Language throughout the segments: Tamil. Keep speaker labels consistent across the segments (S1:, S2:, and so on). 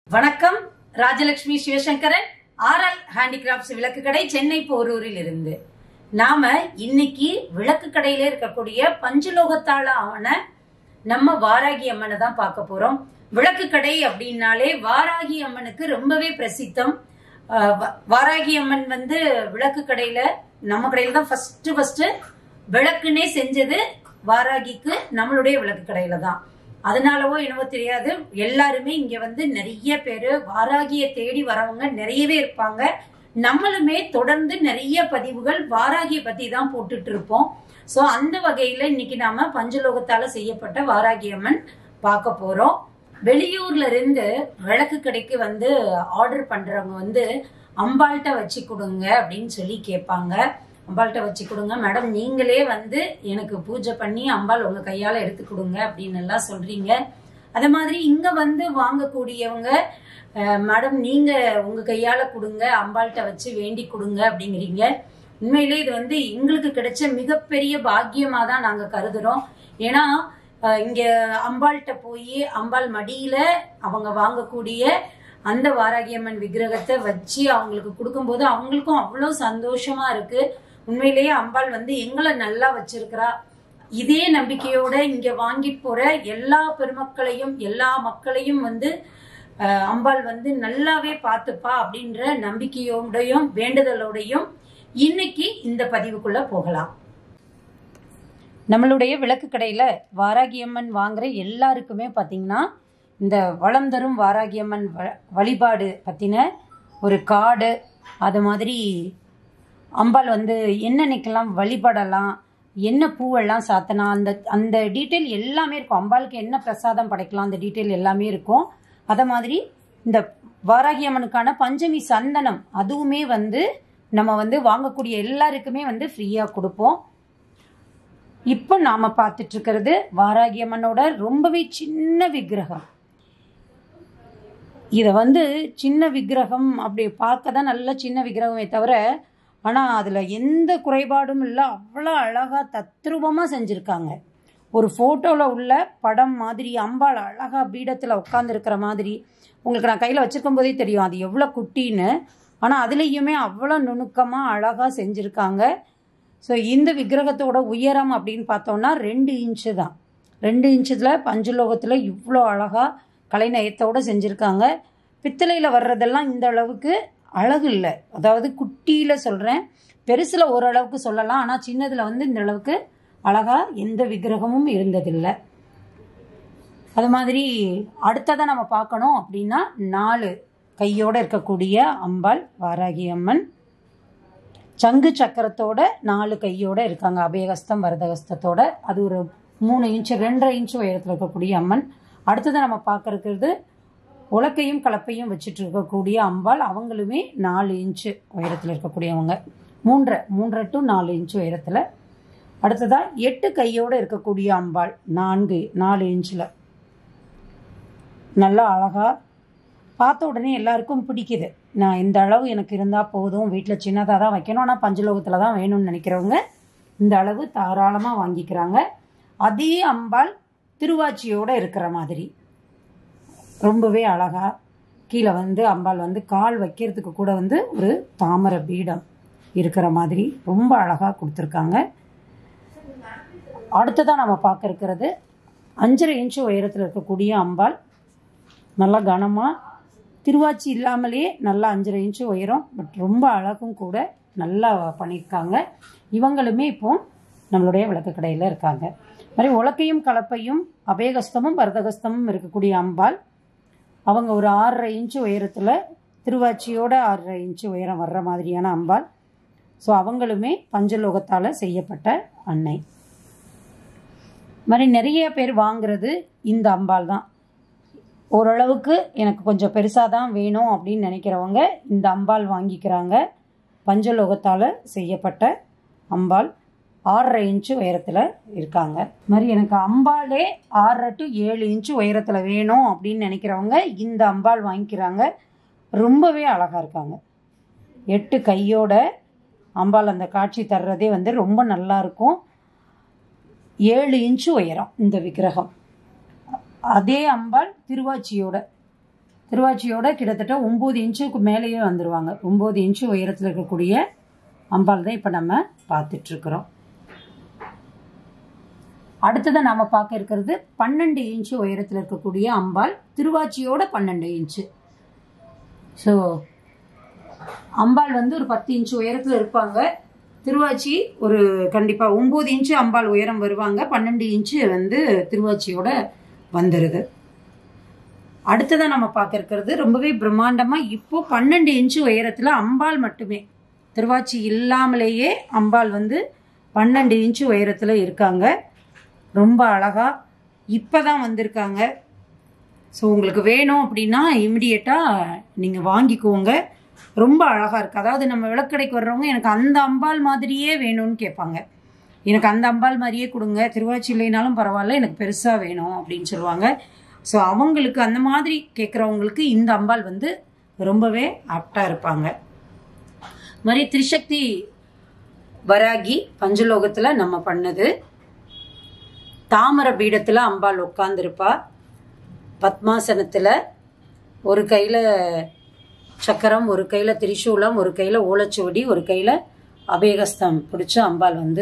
S1: வணக்கம் ராஜலட்சுமி சிவசங்கரன் ஆர்எல் ஹேண்டிகிராஃப்ட்ஸ் விளக்கு கடை சென்னை போரூரில் இருந்து நாம இன்னைக்கு விளக்கு கடையில இருக்கக்கூடிய பஞ்சலோகத்தால ஆன நம்ம வாராகி அம்மனை தான் பார்க்க போறோம் விளக்கு கடை அப்படின்னாலே வாராகி அம்மனுக்கு ரொம்பவே பிரசித்தம் ஆஹ் வ- வாராகி அம்மன் வந்து விளக்கு கடையில நம்ம கடையில தான் ஃபர்ஸ்ட் ஃபர்ஸ்ட் விளக்குனே செஞ்சது வாராகிக்கு நம்மளுடைய விளக்கு கடையில தான் அதனாலவோ என்னவோ தெரியாது எல்லாருமே இங்க வந்து நிறைய பேரு வாராகிய தேடி வரவங்க நிறையவே இருப்பாங்க நம்மளுமே தொடர்ந்து நிறைய பதிவுகள் வாராகிய பத்தி தான் போட்டுட்டு இருப்போம் சோ அந்த வகையில இன்னைக்கு நாம பஞ்சலோகத்தால செய்யப்பட்ட வாராகி அம்மன் பார்க்க போறோம் வெளியூர்ல இருந்து விளக்கு கடைக்கு வந்து ஆர்டர் பண்றவங்க வந்து அம்பாள்கிட்ட வச்சு கொடுங்க அப்படின்னு சொல்லி கேட்பாங்க அம்பாள்கிட்ட வச்சு கொடுங்க மேடம் நீங்களே வந்து எனக்கு பூஜை பண்ணி அம்பாள் உங்க கையால எடுத்து கொடுங்க அப்படின்னு எல்லாம் சொல்றீங்க அதே மாதிரி இங்க வந்து வாங்கக்கூடியவங்க அஹ், மேடம் நீங்க உங்க கையால கொடுங்க அம்பாள்கிட்ட வச்சு வேண்டி கொடுங்க அப்படிங்கிறீங்க உண்மையிலே இது வந்து எங்களுக்கு கிடைச்ச மிகப்பெரிய பாக்கியமா தான் நாங்க கருதுறோம் ஏன்னா அஹ், இங்க அம்பாள்கிட்ட போய் அம்பாள் மடியில அவங்க வாங்கக்கூடிய அந்த வாராகியம்மன் விக்கிரகத்தை வச்சு அவங்களுக்கு கொடுக்கும்போது அவங்களுக்கும் அவ்வளோ சந்தோஷமா இருக்கு உண்மையிலேயே அம்பாள் வந்து எங்களை நல்லா வச்சிருக்கிறா இதே நம்பிக்கையோட இங்க வாங்கிட்டு போற எல்லா பெருமக்களையும் எல்லா மக்களையும் வந்து அஹ், அம்பாள் வந்து நல்லாவே பார்த்துப்பா அப்படின்ற நம்பிக்கையோடையும் வேண்டுதலோடையும் இன்னைக்கு இந்த பதிவுக்குள்ள போகலாம் நம்மளுடைய விளக்கு கடையில் வாராகியம்மன் வாங்குற எல்லாருக்குமே பார்த்தீங்கன்னா இந்த வளம் தரும் வாராகியம்மன் வ- வழிபாடு பற்றின ஒரு கார்டு அது மாதிரி அம்பாள் வந்து என்னன்னைக்கெல்லாம் வழிபடலாம் என்ன பூவெல்லாம் சாத்தலாம் அந்த அந்த டீட்டெயில் எல்லாமே இருக்கும் அம்பாளுக்கு என்ன பிரசாதம் படைக்கலாம் அந்த டீட்டெயில் எல்லாமே இருக்கும் அதை மாதிரி இந்த வாராகி அம்மனுக்கான பஞ்சமி சந்தனம் அதுவுமே வந்து நம்ம வந்து வாங்கக்கூடிய எல்லாருக்குமே வந்து ஃப்ரீயாக கொடுப்போம் இப்போ நாம பார்த்துட்டு இருக்கிறது வாராகி அம்மனோட ரொம்பவே சின்ன விக்கிரகம் இதை வந்து சின்ன விக்கிரகம் அப்படி பார்க்க தான் நல்ல சின்ன விக்கிரகமே தவிர ஆனால் அதில் எந்த குறைபாடும் இல்லை அவ்வளோ அழகாக தத்ரூபமாக செஞ்சுருக்காங்க ஒரு ஃபோட்டோவில் உள்ள படம் மாதிரி அம்பாள் அழகாக பீடத்தில் உட்காந்துருக்கிற மாதிரி உங்களுக்கு நான் கையில் வச்சிருக்கும் போதே தெரியும் அது எவ்வளோ குட்டின்னு ஆனால் அதுலேயுமே அவ்வளோ நுணுக்கமாக அழகாக செஞ்சுருக்காங்க ஸோ இந்த விக்கிரகத்தோட உயரம் அப்படின்னு பார்த்தோம்னா ரெண்டு இன்ச்சு தான் ரெண்டு இன்ச்சில் பஞ்சலோகத்தில் இவ்வளோ அழகாக கலைநயத்தோடு செஞ்சுருக்காங்க பித்தளையில் வர்றதெல்லாம் இந்த அளவுக்கு அழகு இல்லை அதாவது குட்டியில் சொல்கிறேன் பெருசில் ஓரளவுக்கு சொல்லலாம் ஆனால் சின்னதில் வந்து இந்த அளவுக்கு அழகாக எந்த விக்கிரகமும் இருந்ததில்லை அது மாதிரி அடுத்ததாக நம்ம பார்க்கணும் அப்படின்னா நாலு கையோடு இருக்கக்கூடிய அம்பாள் வாராகி அம்மன் சங்கு சக்கரத்தோட நாலு கையோட இருக்காங்க அபயகஸ்தம் வரதகஸ்தத்தோட அது ஒரு மூணு இன்ச்சு ரெண்டரை இன்ச்சு உயரத்தில் இருக்கக்கூடிய அம்மன் அடுத்தது நம்ம பார்க்க இருக்கிறது உலக்கையும் கலப்பையும் வச்சுட்டு இருக்கக்கூடிய அம்பாள் அவங்களுமே நாலு இன்ச்சு உயரத்தில் இருக்கக்கூடியவங்க மூன்றரை மூன்றரை டு நாலு இன்ச்சு உயரத்தில் அடுத்ததா எட்டு கையோட இருக்கக்கூடிய அம்பாள் நான்கு நாலு இன்ச்சில் நல்லா அழகா பார்த்த உடனே எல்லாருக்கும் பிடிக்குது நான் இந்த அளவு எனக்கு இருந்தால் போதும் வீட்டில் சின்னதாக தான் வைக்கணும் ஆனால் பஞ்சலோகத்தில் தான் வேணும்னு நினைக்கிறவங்க இந்த அளவு தாராளமாக வாங்கிக்கிறாங்க அதே அம்பாள் திருவாச்சியோட இருக்கிற மாதிரி ரொம்பவே அழகா கீழே வந்து அம்பாள் வந்து கால் வைக்கிறதுக்கு கூட வந்து ஒரு தாமரை பீடம் இருக்கிற மாதிரி ரொம்ப அழகாக கொடுத்துருக்காங்க அடுத்ததாக நம்ம பார்க்க இருக்கிறது அஞ்சரை இன்ச்சு உயரத்தில் இருக்கக்கூடிய அம்பாள் நல்லா கனமாக திருவாச்சி இல்லாமலே நல்லா அஞ்சரை இன்ச்சு உயரம் பட் ரொம்ப அழகும் கூட நல்லா பண்ணியிருக்காங்க இவங்களுமே இப்போ நம்மளுடைய விளக்கு கடையில் இருக்காங்க மாதிரி உலக்கையும் கலப்பையும் அபயகஸ்தமும் பரதகஸ்தமும் இருக்கக்கூடிய அம்பாள் அவங்க ஒரு ஆறரை இன்ச்சு உயரத்தில் திருவாச்சியோட ஆறரை இன்ச்சு உயரம் வர்ற மாதிரியான அம்பாள் ஸோ அவங்களுமே பஞ்சலோகத்தால் செய்யப்பட்ட அன்னை மாதிரி நிறைய பேர் வாங்குறது இந்த அம்பாள் தான் ஓரளவுக்கு எனக்கு கொஞ்சம் பெருசாக தான் வேணும் அப்படின்னு நினைக்கிறவங்க இந்த அம்பாள் வாங்கிக்கிறாங்க பஞ்சலோகத்தால் செய்யப்பட்ட அம்பாள் ஆறரை இன்ச்சு உயரத்தில் இருக்காங்க இது மாதிரி எனக்கு அம்பாலே ஆறரை டு ஏழு இன்ச்சு உயரத்தில் வேணும் அப்படின்னு நினைக்கிறவங்க இந்த அம்பாள் வாங்கிக்கிறாங்க ரொம்பவே அழகாக இருக்காங்க எட்டு கையோட அம்பாள் அந்த காட்சி தர்றதே வந்து ரொம்ப நல்லா இருக்கும் ஏழு இன்ச்சு உயரம் இந்த விக்கிரகம் அதே அம்பாள் திருவாச்சியோட திருவாச்சியோட கிட்டத்தட்ட ஒம்பது இன்ச்சுக்கு மேலேயே வந்துருவாங்க ஒம்பது இன்ச்சு உயரத்தில் இருக்கக்கூடிய அம்பாள் தான் இப்போ நம்ம பார்த்துட்டு இருக்கிறோம் அடுத்ததை நாம பார்க்க இருக்கிறது பன்னெண்டு இன்ச்சு உயரத்தில் இருக்கக்கூடிய அம்பாள் திருவாச்சியோட பன்னெண்டு இன்ச்சு ஸோ அம்பாள் வந்து ஒரு பத்து இன்ச்சு உயரத்தில் இருப்பாங்க திருவாச்சி ஒரு கண்டிப்பாக ஒம்பது இன்ச்சு அம்பாள் உயரம் வருவாங்க பன்னெண்டு இன்ச்சு வந்து திருவாச்சியோட வந்துடுது அடுத்ததாக நம்ம பார்க்க இருக்கிறது ரொம்பவே பிரம்மாண்டமாக இப்போ பன்னெண்டு இன்ச்சு உயரத்தில் அம்பாள் மட்டுமே திருவாச்சி இல்லாமலேயே அம்பாள் வந்து பன்னெண்டு இன்ச்சு உயரத்தில் இருக்காங்க ரொம்ப அழகாக இப்போ தான் வந்திருக்காங்க ஸோ உங்களுக்கு வேணும் அப்படின்னா இமிடியேட்டாக நீங்கள் வாங்கிக்கோங்க ரொம்ப அழகாக இருக்குது அதாவது நம்ம விளக்கடைக்கு வர்றவங்க எனக்கு அந்த அம்பாள் மாதிரியே வேணும்னு கேட்பாங்க எனக்கு அந்த அம்பாள் மாதிரியே கொடுங்க திருவாச்சி இல்லைனாலும் பரவாயில்ல எனக்கு பெருசாக வேணும் அப்படின்னு சொல்லுவாங்க ஸோ அவங்களுக்கு அந்த மாதிரி கேட்குறவங்களுக்கு இந்த அம்பாள் வந்து ரொம்பவே ஆப்டாக இருப்பாங்க மாதிரி திரிசக்தி வராகி பஞ்சலோகத்தில் நம்ம பண்ணது தாமர பீடத்தில் அம்பாள் உட்காந்துருப்பா பத்மாசனத்தில் ஒரு கையில் சக்கரம் ஒரு கையில் திரிசூலம் ஒரு கையில் ஓலைச்சுவடி ஒரு கையில் அபேகஸ்தம் பிடிச்ச அம்பாள் வந்து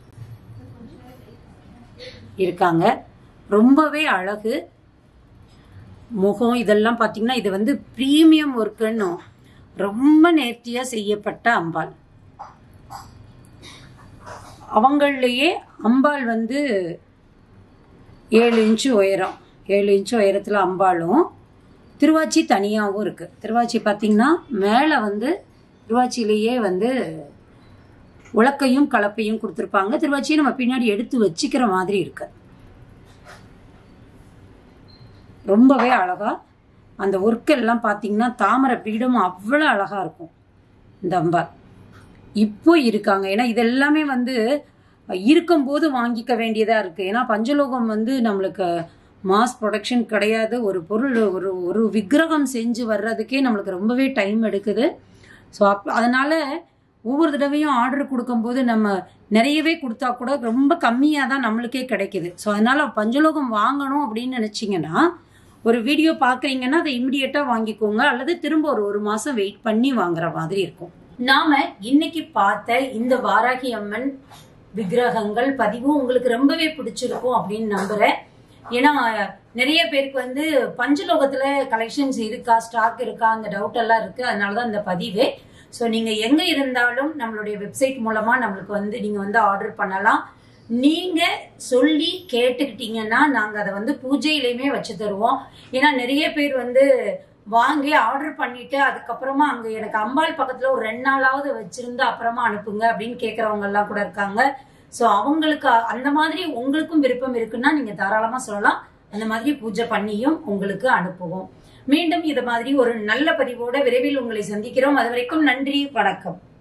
S1: இருக்காங்க ரொம்பவே அழகு முகம் இதெல்லாம் பார்த்தீங்கன்னா இது வந்து ப்ரீமியம் ஒர்க்குன்னு ரொம்ப நேர்த்தியாக செய்யப்பட்ட அம்பாள் அவங்களையே அம்பாள் வந்து ஏழு இன்ச்சு உயரம் ஏழு இன்ச்சு உயரத்தில் அம்பாளும் திருவாச்சி தனியாகவும் இருக்குது திருவாச்சி பார்த்திங்கன்னா மேலே வந்து திருவாச்சியிலேயே வந்து உலக்கையும் கலப்பையும் கொடுத்துருப்பாங்க திருவாச்சியை நம்ம பின்னாடி எடுத்து வச்சுக்கிற மாதிரி இருக்கு ரொம்பவே அழகா அந்த ஒர்க் எல்லாம் பார்த்தீங்கன்னா தாமரை பீடம் அவ்வளோ அழகா இருக்கும் இந்த அம்பாள் இப்போ இருக்காங்க ஏன்னா இது எல்லாமே வந்து இருக்கும்போது வாங்கிக்க வேண்டியதாக இருக்குது ஏன்னா பஞ்சலோகம் வந்து நம்மளுக்கு மாஸ் ப்ரொடக்ஷன் கிடையாது ஒரு பொருள் ஒரு ஒரு விக்கிரகம் செஞ்சு வர்றதுக்கே நம்மளுக்கு ரொம்பவே டைம் எடுக்குது ஸோ அப் அதனால் ஒவ்வொரு தடவையும் ஆர்டர் கொடுக்கும்போது நம்ம நிறையவே கொடுத்தா கூட ரொம்ப கம்மியாக தான் நம்மளுக்கே கிடைக்குது ஸோ அதனால் பஞ்சலோகம் வாங்கணும் அப்படின்னு நினச்சிங்கன்னா ஒரு வீடியோ பார்க்குறீங்கன்னா அதை இமிடியேட்டாக வாங்கிக்கோங்க அல்லது திரும்ப ஒரு ஒரு மாதம் வெயிட் பண்ணி வாங்குற மாதிரி இருக்கும் நாம இன்னைக்கு பார்த்த இந்த வாராகி அம்மன் விக்கிரகங்கள் பதிவு உங்களுக்கு ரொம்பவே பிடிச்சிருக்கும் அப்படின்னு நம்புறேன் ஏன்னா நிறைய பேருக்கு வந்து பஞ்சலோகத்துல கலெக்ஷன்ஸ் இருக்கா ஸ்டாக் இருக்கா அந்த டவுட் எல்லாம் இருக்கு அதனாலதான் இந்த பதிவு ஸோ நீங்க எங்க இருந்தாலும் நம்மளுடைய வெப்சைட் மூலமா நம்மளுக்கு வந்து நீங்க வந்து ஆர்டர் பண்ணலாம் நீங்க சொல்லி கேட்டுக்கிட்டீங்கன்னா நாங்க அதை வந்து பூஜையிலையுமே வச்சு தருவோம் ஏன்னா நிறைய பேர் வந்து வாங்கி ஆர்டர் பண்ணிட்டு அதுக்கப்புறமா அங்க எனக்கு அம்பாள் பக்கத்துல ஒரு ரெண்டு நாளாவது வச்சிருந்து அப்புறமா அனுப்புங்க அப்படின்னு கேட்கறவங்க எல்லாம் கூட இருக்காங்க ஸோ அவங்களுக்கு அந்த மாதிரி உங்களுக்கும் விருப்பம் இருக்குன்னா நீங்க தாராளமா சொல்லலாம் அந்த மாதிரி பூஜை பண்ணியும் உங்களுக்கு அனுப்புவோம் மீண்டும் இது மாதிரி ஒரு நல்ல பதிவோட விரைவில் உங்களை சந்திக்கிறோம் அது வரைக்கும் நன்றி வணக்கம்